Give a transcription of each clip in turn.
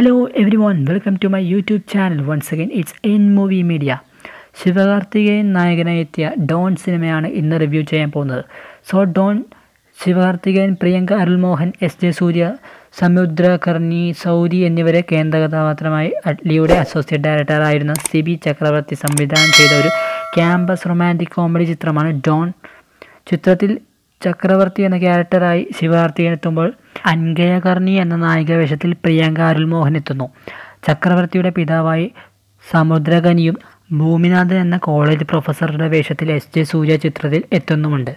Hello everyone, welcome to my YouTube channel. Once again, it's in movie media. Sivakarthikeyan നായകനായി എത്തിയ Don സിനിമയാണ് ഇന്ന് review ചെയ്യാൻ പോകുന്നത് so Don Sivakarthikeyan Priyanka Arulmohan S J Surya Samuthirakani Soori എന്നിവരെ കേന്ദ്ര കഥാപാത്രമായി അറ്റ്ലിയുടെ അസോസിയേറ്റ് ഡയറക്ടറായിരുന്ന സി ബി ചക്രവർത്തി സംവിധാനം ചെയ്ത ഒരു ക്യാമ്പസ് റൊമാൻറ്റിക് കോമഡി ചിത്രമാണ് ഡോൺ ചിത്രത്തിൽ ചക്രവർത്തി എന്ന ക്യാരക്ടറായി ശിവകാർത്തികൻ എത്തുമ്പോൾ അൻഗയകർണി എന്ന നായിക വേഷത്തിൽ പ്രിയങ്ക അരുൾമോഹൻ എത്തുന്നു ചക്രവർത്തിയുടെ പിതാവായി സമുദ്രകനിയും ഭൂമിനാഥൻ എന്ന കോളേജ് പ്രൊഫസറുടെ വേഷത്തിൽ എസ് ജെ സൂര്യ ചിത്രത്തിൽ എത്തുന്നുമുണ്ട്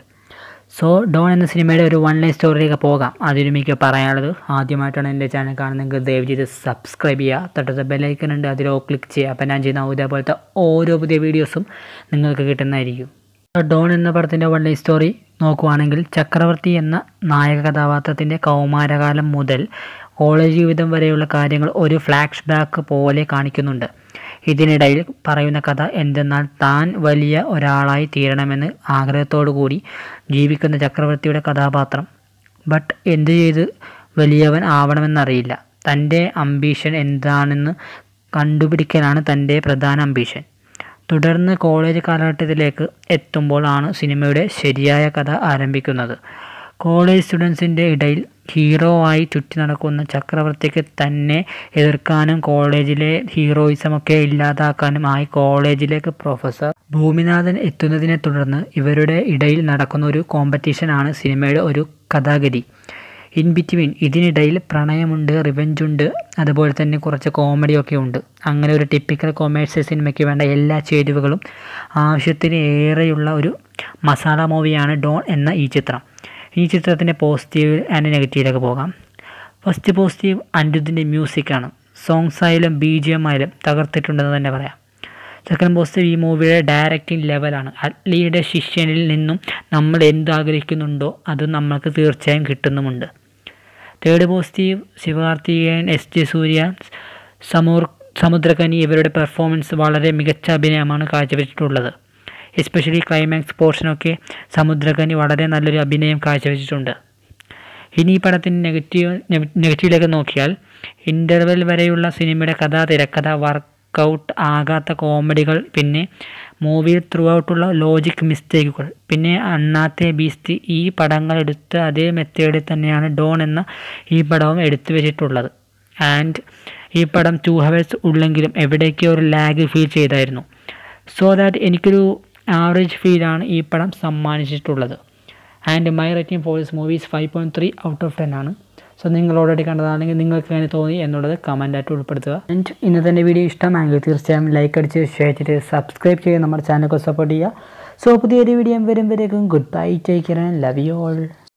സോ ഡോൺ എന്ന സിനിമയുടെ ഒരു വൺ ലൈൻ സ്റ്റോറിയിലേക്ക് പോകാം അതിന് എനിക്ക് പറയാനുള്ളത് ആദ്യമായിട്ടാണ് എൻ്റെ ചാനൽ കാണുന്നതെങ്കിൽ ദയവ് ചെയ്ത് സബ്സ്ക്രൈബ് ചെയ്യുക തൊട്ടടുത്ത ബെല്ലൈക്കൺ ഉണ്ട് അതിലോ ക്ലിക്ക് ചെയ്യുക അപ്പോൾ ഞാൻ ചെയ്യുന്ന ഇതേപോലത്തെ ഓരോ പുതിയ വീഡിയോസും നിങ്ങൾക്ക് കിട്ടുന്നതായിരിക്കും ഡോൺ എന്ന പടത്തിൻ്റെ വൺ ലൈൻ സ്റ്റോറി നോക്കുവാണെങ്കിൽ ചക്രവർത്തി എന്ന നായക കഥാപാത്രത്തിൻ്റെ കൗമാരകാലം മുതൽ കോളേജ് ജീവിതം വരെയുള്ള കാര്യങ്ങൾ ഒരു ഫ്ലാഷ് ബാക്ക് പോലെ കാണിക്കുന്നുണ്ട് ഇതിനിടയിൽ പറയുന്ന കഥ എന്തെന്നാൽ താൻ വലിയ ഒരാളായി തീരണമെന്ന് ആഗ്രഹത്തോടു കൂടി ജീവിക്കുന്ന ചക്രവർത്തിയുടെ കഥാപാത്രം ബട്ട് എന്തു ചെയ്ത് വലിയവൻ ആവണമെന്നറിയില്ല തൻ്റെ അംബീഷൻ എന്താണെന്ന് കണ്ടുപിടിക്കലാണ് തൻ്റെ പ്രധാന അംബീഷൻ തുടർന്ന് കോളേജ് കാലഘട്ടത്തിലേക്ക് എത്തുമ്പോൾ ആണ് സിനിമയുടെ ശരിയായ കഥ ആരംഭിക്കുന്നത് കോളേജ് സ്റ്റുഡൻസിൻ്റെ ഇടയിൽ ഹീറോ ആയി ചുറ്റി നടക്കുന്ന ചക്രവർത്തിക്ക് തന്നെ എതിർക്കാനും കോളേജിലെ ഹീറോയിസമൊക്കെ ഇല്ലാതാക്കാനും ആയി കോളേജിലേക്ക് പ്രൊഫസർ ഭൂമിനാഥൻ എത്തുന്നതിനെ തുടർന്ന് ഇവരുടെ ഇടയിൽ നടക്കുന്ന ഒരു കോമ്പറ്റീഷനാണ് സിനിമയുടെ ഒരു കഥാഗതി ഇൻ ബിറ്റ്വീൻ ഇതിനിടയിൽ പ്രണയമുണ്ട് റിവെഞ്ചുണ്ട് അതുപോലെ തന്നെ കുറച്ച് കോമഡിയൊക്കെ ഉണ്ട് അങ്ങനെ ഒരു ടിപ്പിക്കൽ കൊമേഴ്സ്യൽ സിനിമയ്ക്ക് വേണ്ട എല്ലാ ചേരുവകളും ആവശ്യത്തിന് ഏറെയുള്ള ഒരു മസാല മൂവിയാണ് ഡോൺ എന്ന ഈ ചിത്രം ഈ ചിത്രത്തിൻ്റെ പോസിറ്റീവ് ആൻഡ് നെഗറ്റീവിലേക്ക് പോകാം ഫസ്റ്റ് പോസിറ്റീവ് അനിരുദ്ധിൻ്റെ മ്യൂസിക്കാണ് സോങ്സ് ആയാലും ബി ജി എം ആയാലും തകർത്തിട്ടുണ്ടെന്ന് തന്നെ പറയാം സെക്കൻഡ് പോസിറ്റീവ് ഈ മൂവിയുടെ ഡയറക്റ്റിംഗ് ലെവലാണ് അറ്റ്ലിയുടെ ശിഷ്യനിൽ നിന്നും നമ്മൾ എന്താഗ്രഹിക്കുന്നുണ്ടോ അത് നമ്മൾക്ക് തീർച്ചയായും കിട്ടുന്നുമുണ്ട് third positive Sivakarthikeyan S J Surya സമൂർ സമുദ്രകനി ഇവരുടെ പെർഫോമൻസ് വളരെ മികച്ച അഭിനയമാണ് കാഴ്ചവെച്ചിട്ടുള്ളത് എസ്പെഷ്യലി ക്ലൈമാക്സ് പോർഷനൊക്കെ സമുദ്രകനി വളരെ നല്ലൊരു അഭിനയം കാഴ്ചവെച്ചിട്ടുണ്ട് ഇനി ഈ പടത്തിന് നെഗറ്റീവ് നെഗറ്റീവിലേക്ക് നോക്കിയാൽ ഇൻ്റർവെൽ വരെയുള്ള സിനിമയുടെ കഥ തിരക്കഥ വർക്കൗട്ട് ആകാത്ത കോമഡികൾ പിന്നെ മൂവിയിൽ ത്രൂ ഔട്ടുള്ള ലോജിക് മിസ്റ്റേക്കുകൾ പിന്നെ അണ്ണാത്തെ ബീസ്റ്റ് ഈ പടങ്ങൾ എടുത്ത അതേ മെത്തേഡിൽ തന്നെയാണ് ഡോൺ എന്ന ഈ പടവും എടുത്തു വെച്ചിട്ടുള്ളത് ആൻഡ് ഈ പടം ടു ഹവേഴ്സ് ഉള്ളെങ്കിലും എവിടേക്കോ ഒരു ലാഗ് ഫീൽ ചെയ്തായിരുന്നു സോ ദാറ്റ് എനിക്കൊരു ആവറേജ് ഫീലാണ് ഈ പടം സമ്മാനിച്ചിട്ടുള്ളത് and my rating for this movies five point three out of ten ആണ് സോ നിങ്ങൾ ഓൾറെഡി കണ്ടതാണെങ്കിൽ നിങ്ങൾക്ക് എങ്ങനെ തോന്നി എന്നുള്ളത് കമൻറ്റായിട്ട് ഉൾപ്പെടുത്തുക ആൻഡ് ഇന്നത്തെ എൻ്റെ വീഡിയോ ഇഷ്ടമായെങ്കിൽ തീർച്ചയായും ലൈക്ക് അടിച്ച് ഷെയർ ചെയ്ത് സബ്സ്ക്രൈബ് ചെയ്ത് നമ്മുടെ ചാനലൊക്കെ സപ്പോർട്ട് ചെയ്യുക സോ പുതിയൊരു വീഡിയോ വരും വരേക്കും good bye take care and love you all